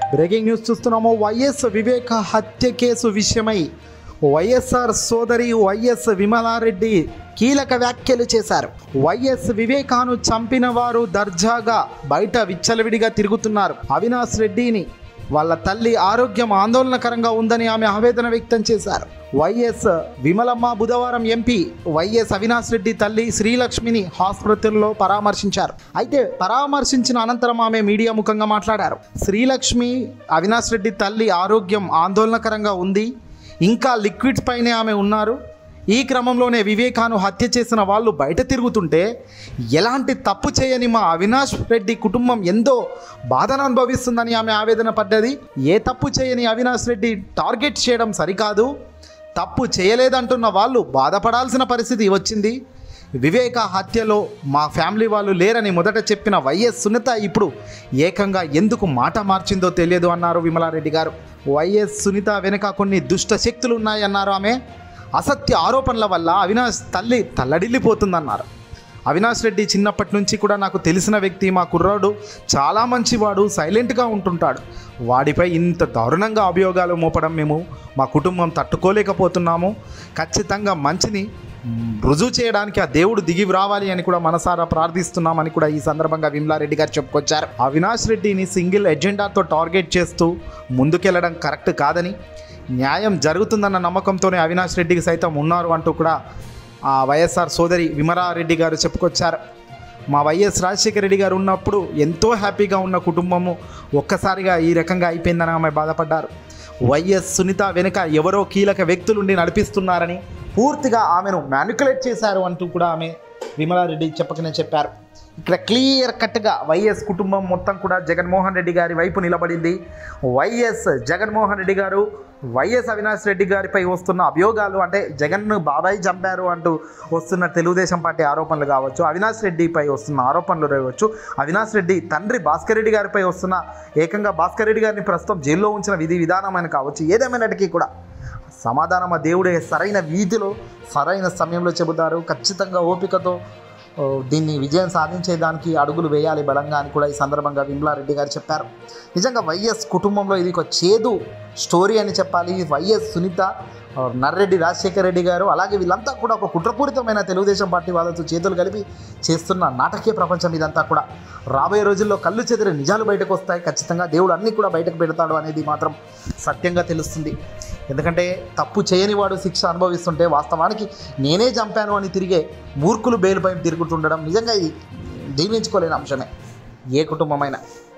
breaking news చూస్తున్నాము YS Viveka హత్య కేసు విషయమై వైఎస్ఆర్ సోదరి వైఎస్ విమలారెడ్డి కీలక వ్యాఖ్యలు చేశారు వైఎస్ వివేకాను చంపిన వారు దర్జాగా బయట విచ్చలవిడిగా తిరుగుతున్నారు అవినాష్ రెడ్డిని వాళ్ళ తల్లి ఆరోగ్యం ఆందోళనకరంగా ఉందని ఆమె ఆవేదన వ్యక్తం చేశారు వైఎస్ విమలమ్మ బుధవారం ఎంపీ వైఎస్ అవినాష్ రెడ్డి తల్లి శ్రీలక్ష్మిని హాస్పిటల్లో పరామర్శించారు అయితే పరామర్శించిన అనంతరం ఆమె మీడియా ముఖంగా మాట్లాడారు శ్రీలక్ష్మి అవినాష్ రెడ్డి తల్లి ఆరోగ్యం ఆందోళనకరంగా ఉంది ఇంకా లిక్విడ్స్ పైనే ఆమె ఉన్నారు ఈ క్రమంలోనే వివేకాను హత్య చేసిన వాళ్ళు బయట తిరుగుతుంటే ఎలాంటి తప్పు చేయని మా అవినాష్ రెడ్డి కుటుంబం ఎంతో బాధను అనుభవిస్తుందని ఆమె ఆవేదన పడ్డది ఏ తప్పు చేయని అవినాష్ రెడ్డి టార్గెట్ చేయడం సరికాదు తప్పు చేయలేదంటున్న వాళ్ళు బాధపడాల్సిన పరిస్థితి వచ్చింది వివేక హత్యలో మా ఫ్యామిలీ వాళ్ళు లేరని మొదట చెప్పిన వైఎస్ సునీత ఇప్పుడు ఏకంగా ఎందుకు మాట మార్చిందో తెలియదు అన్నారు విమలారెడ్డి గారు వైఎస్ సునీత వెనుక కొన్ని దుష్ట శక్తులు ఉన్నాయన్నారు ఆమె అసత్య ఆరోపణల వల్ల అవినాష్ తల్లి తల్లడిల్లిపోతుందన్నారు అవినాష్ రెడ్డి చిన్నప్పటి నుంచి కూడా నాకు తెలిసిన వ్యక్తి మా కుర్రాడు చాలా మంచివాడు సైలెంట్గా ఉంటుంటాడు వాడిపై ఇంత దారుణంగా అభియోగాలు మోపడం మేము మా కుటుంబం తట్టుకోలేకపోతున్నాము ఖచ్చితంగా మంచిని మ్, రుజువు చేయడానికి ఆ దేవుడు దిగి రావాలి అని కూడా మనసారా ప్రార్థిస్తున్నామని కూడా ఈ సందర్భంగా విమలారెడ్డి గారు చెప్పుకొచ్చారు అవినాష్ రెడ్డిని సింగిల్ ఎజెండాతో టార్గెట్ చేస్తూ ముందుకెళ్లడం కరెక్ట్ కాదని న్యాయం జరుగుతుందన్న నమ్మకంతోనే అవినాష్ రెడ్డికి సైతం ఉన్నారు అంటూ కూడా ఆ వైఎస్ఆర్ సోదరి విమలారెడ్డి గారు చెప్పుకొచ్చారు మా వైఎస్ రాజశేఖర రెడ్డి గారు ఉన్నప్పుడు ఎంతో హ్యాపీగా ఉన్న కుటుంబము ఒక్కసారిగా ఈ రకంగా అయిపోయిందని ఆమె బాధపడ్డారు వైఎస్ సునీత వెనుక ఎవరో కీలక వ్యక్తులుండి నడిపిస్తున్నారని పూర్తిగా ఆమెను మ్యానికులేట్ చేశారు అంటూ కూడా ఆమె విమలారెడ్డి చెప్పకనే చెప్పారు ఇక్కడ క్లియర్ కట్గా వైఎస్ కుటుంబం మొత్తం కూడా జగన్మోహన్ రెడ్డి గారి వైపు నిలబడింది వైఎస్ జగన్మోహన్ రెడ్డి గారు వైఎస్ అవినాష్ రెడ్డి గారిపై వస్తున్న అభియోగాలు అంటే జగన్ను బాబాయ్ చంపారు అంటూ వస్తున్న తెలుగుదేశం పార్టీ ఆరోపణలు కావచ్చు అవినాష్ రెడ్డిపై వస్తున్న ఆరోపణలు కావచ్చు అవినాష్ రెడ్డి తండ్రి భాస్కర్ రెడ్డి గారిపై వస్తున్న ఏకంగా భాస్కర్ రెడ్డి గారిని ప్రస్తుతం జైల్లో ఉంచిన విధి విధానమైన కావచ్చు ఏదేమైనటికీ కూడా సమాధానం ఆ దేవుడే సరైన వీధిలో సరైన సమయంలో చెబుతారు ఖచ్చితంగా ఓపికతో ఓ, దీన్ని విజయం సాధించేదానికి అడుగులు వేయాలి బలంగా అని కూడా ఈ సందర్భంగా విమలారెడ్డి గారు చెప్పారు నిజంగా వైఎస్ కుటుంబంలో ఇది ఒక చేదు స్టోరీ అని చెప్పాలి వైఎస్ సునీత ఆ, నర్రెడ్డి రాజశేఖర రెడ్డి గారు అలాగే వీళ్ళంతా కూడా ఒక కుట్రపూరితమైన తెలుగుదేశం పార్టీ వాళ్ళతో చేతులు కలిపి చేస్తున్న నాటకీయ ప్రపంచం ఇదంతా కూడా రాబోయే రోజుల్లో కళ్ళు చెదిరి నిజాలు బయటకు వస్తాయి ఖచ్చితంగా దేవుడు అన్నీ కూడా బయటకు పెడతాడు అనేది మాత్రం సత్యంగా తెలుస్తుంది ఎందుకంటే తప్పు చేయని వాడు శిక్ష అనుభవిస్తుంటే వాస్తవానికి నేనే చంపాను అని తిరిగే మూర్ఖులు బెయిల్పై తిరుగుతుండడం నిజంగా ఇది దీవించుకోలేని అంశమే ఏ కుటుంబమైనా